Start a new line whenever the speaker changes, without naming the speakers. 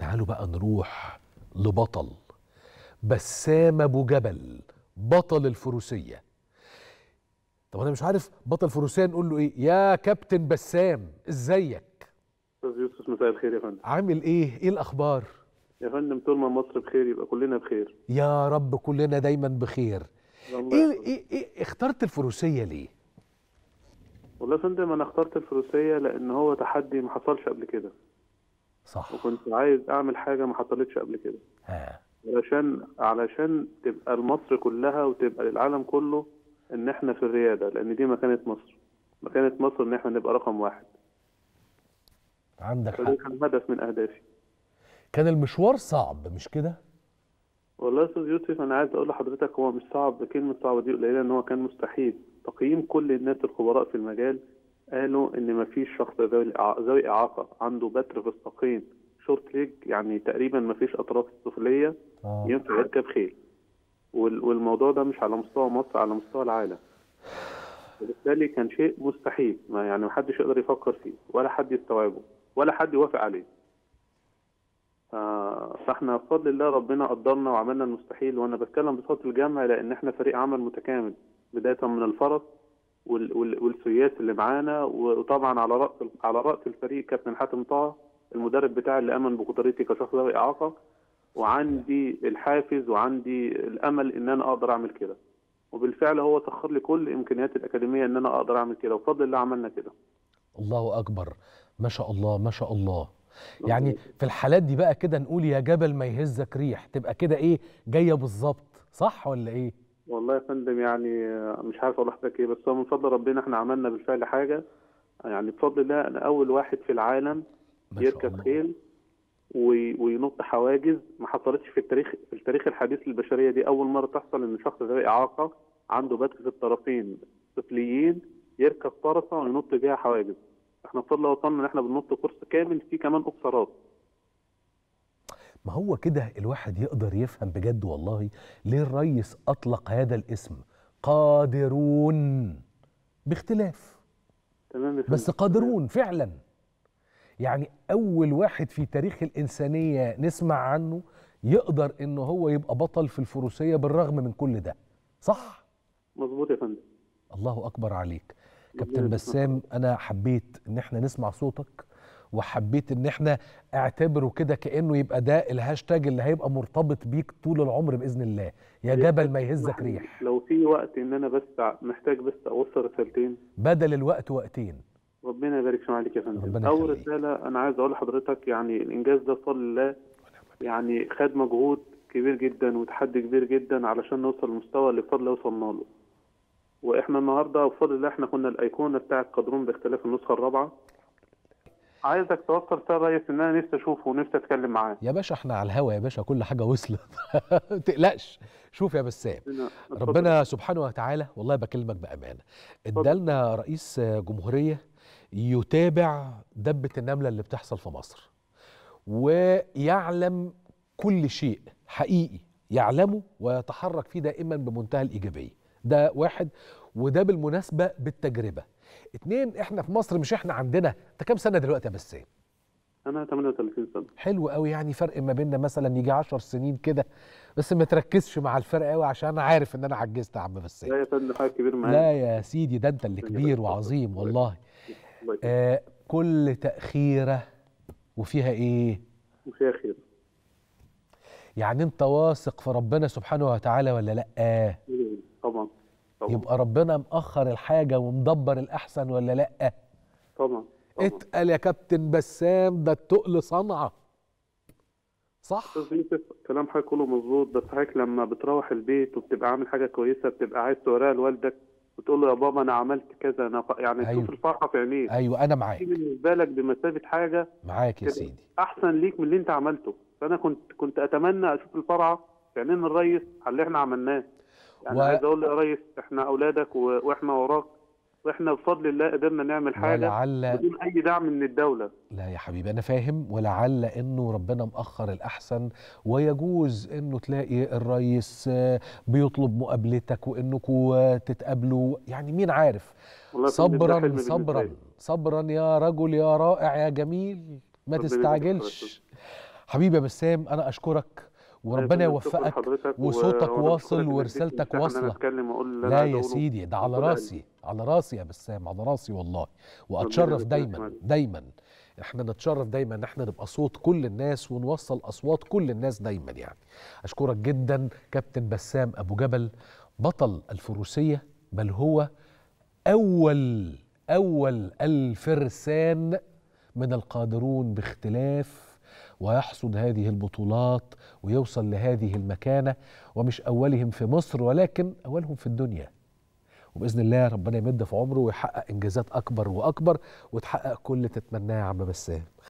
تعالوا بقى نروح لبطل بسام ابو جبل بطل الفروسيه طب انا مش عارف بطل الفروسيه نقول له ايه يا كابتن بسام ازيك
استاذ يوسف مساء الخير يا فندم
عامل ايه ايه الاخبار
يا فندم طول ما مصر بخير يبقى كلنا بخير
يا رب كلنا دايما بخير
الله
ايه
يحفظك.
ايه, إيه اخترت الفروسيه ليه
والله يا فندم انا اخترت الفروسيه لان هو تحدي ما حصلش قبل كده
صح
وكنت عايز اعمل حاجه ما حصلتش قبل كده
ها
علشان علشان تبقى لمصر كلها وتبقى للعالم كله ان احنا في الرياده لان دي مكانه مصر مكانه مصر ان احنا نبقى رقم واحد
عندك
فده
حق
كان هدف من اهدافي
كان المشوار صعب مش كده
والله يا استاذ يوسف انا عايز اقول لحضرتك هو مش صعب كلمه صعبه دي قليله ان هو كان مستحيل تقييم كل الناس الخبراء في المجال قالوا ان مفيش شخص ذوي الإع- ذوي اعاقه عنده بتر في الساقين شورت ليج يعني تقريبا مفيش اطراف سفليه
آه.
ينفع يركب خيل وال- والموضوع ده مش على مستوى مصر على مستوى العالم وبالتالي كان شيء مستحيل ما يعني محدش يقدر يفكر فيه ولا حد يستوعبه ولا حد يوافق عليه ف- فاحنا بفضل الله ربنا قدرنا وعملنا المستحيل وانا بتكلم بصوت الجمع لان احنا فريق عمل متكامل بدايه من الفرس وال- وال- والسياس اللي معانا وطبعا على راس على راس الفريق كابتن حاتم طه المدرب بتاعي اللي امن بقدرتي كشخص ذوي اعاقه وعندي الحافز وعندي الامل ان انا اقدر اعمل كده وبالفعل هو سخر لي كل امكانيات الاكاديميه ان انا اقدر اعمل كده وبفضل الله عملنا كده
الله اكبر ما شاء الله ما شاء الله يعني في الحالات دي بقى كده نقول يا جبل ما يهزك ريح تبقى كده ايه جايه بالظبط صح ولا ايه
والله يا فندم يعني آه، مش عارف اقول لحضرتك ايه بس هو من فضل ربنا احنا عملنا بالفعل حاجه يعني بفضل الله انا اول واحد في العالم
ما شاء
يركب
الله.
خيل وي- وينط حواجز ما حصلتش في التاريخ في التاريخ الحديث للبشريه دي اول مره تحصل ان شخص ذوي اعاقه عنده بتر في الطرفين طفليين يركب فرسه وينط بيها حواجز احنا بفضل الله وصلنا ان احنا بننط كورس كامل فيه كمان اوكسرات
ما هو كده الواحد يقدر يفهم بجد والله ليه الريس اطلق هذا الاسم قادرون باختلاف
تمام يا
بس
فندم.
قادرون فعلا يعني اول واحد في تاريخ الانسانيه نسمع عنه يقدر انه هو يبقى بطل في الفروسيه بالرغم من كل ده صح
مظبوط يا فندم
الله اكبر عليك كابتن
ربنا
بسام انا حبيت ان احنا نسمع صوتك وحبيت ان احنا اعتبره كده كانه يبقى ده الهاشتاج اللي هيبقى مرتبط بيك طول العمر باذن الله يا جبل ما يهزك ريح
لو في وقت ان انا بس محتاج بس اوصل رسالتين
بدل الوقت وقتين
ربنا يبارك في عليك يا فندم
ربنا
اول
يخليك.
رساله انا عايز اقول لحضرتك يعني الانجاز ده بفضل الله يعني خد مجهود كبير جدا وتحدي كبير جدا علشان نوصل للمستوى اللي بفضل الله وصلنا له واحنا النهارده بفضل الله احنا كنا الايقونه بتاعه قدرون باختلاف النسخه الرابعه عايزك توصل رساله يا ريس ان انا نفسي اشوفه ونفسي اتكلم معاه
يا باشا احنا على الهوا يا باشا كل حاجه وصلت ما تقلقش شوف يا بسام
ربنا-
ربنا سبحانه وتعالى والله بكلمك بامانه ادالنا رئيس جمهوريه يتابع دبه النمله اللي بتحصل في مصر ويعلم كل شيء حقيقي يعلمه ويتحرك فيه دائما بمنتهى الايجابيه ده واحد وده بالمناسبه بالتجربه اتنين احنا في مصر مش احنا عندنا انت كام سنه دلوقتي يا بسام
انا 38 سنه
حلو قوي يعني فرق ما بيننا مثلا يجي 10 سنين كده بس ما تركزش مع الفرق قوي عشان انا عارف ان انا عجزت يا عم بسام
لا يا فندم حاجه كبير معايا
لا يا سيدي ده انت اللي كبير وعظيم والله
الله يكرمك.
آه كل تأخيرة وفيها ايه
وفيها خير
يعني انت واثق في ربنا سبحانه وتعالى ولا لا آه
طبعا طبعا
يبقى ربنا مأخر الحاجة ومدبر الأحسن ولا لا
طبعا طبعا
اتقل يا كابتن بسام ده التقل صنعة صح
استاذ يوسف كلام حضرتك كله مظبوط بس حضرتك لما بتروح البيت وبتبقى عامل حاجه كويسه بتبقى عايز توريها لوالدك وتقول له يا بابا انا عملت كذا انا ف- يعني
أيوة.
تشوف الفرحه في عينيه
ايوه انا
دي
معاك
بالنسبه لك بمثابه حاجه
معاك يا
كده.
سيدي
احسن ليك من اللي انت عملته فانا كنت كنت اتمنى اشوف الفرحه في عينين الريس على اللي احنا عملناه يعني
و-
عايز اقول له يا ريس احنا اولادك و... واحنا وراك واحنا بفضل الله قدرنا نعمل حاجه
ولعل
بدون اي دعم من الدوله
لا يا حبيبي انا فاهم ولعل انه ربنا مأخر الاحسن ويجوز انه تلاقي الرئيس آه، بيطلب مقابلتك وانكم تتقابلوا يعني مين عارف
والله يا فندم ده
صبرا
حلم بالنسبة
صبرا
لي.
صبرا يا رجل يا رائع يا جميل ما
ربنا يبارك
تستعجلش
فيك.
حبيبي يا بسام انا اشكرك وربنا
أنا شكراً
يوفقك
لحضرتك و-
وصوتك
وأنا
واصل
بشكرك إنك
ورسالتك
اديتني مساحة إن أنا
واصلة.
أتكلم وأقول اللي أنا
لا
عايز
يا
أقوله
سيدي ده على
بكل قلبي.
راسي على راسي يا بسام على راسي والله واتشرف
يبارك فيك يا
دايما
فندم.
دايما احنا نتشرف دايما ان احنا نبقى صوت كل الناس ونوصل اصوات كل الناس دايما يعني اشكرك جدا كابتن بسام ابو جبل بطل الفروسيه بل هو اول اول الفرسان من القادرون باختلاف ويحصد هذه البطولات ويوصل لهذه المكانه ومش اولهم في مصر ولكن اولهم في الدنيا وباذن الله ربنا يمد في عمره ويحقق انجازات اكبر واكبر وتحقق كل اللي تتمناه يا عم بسام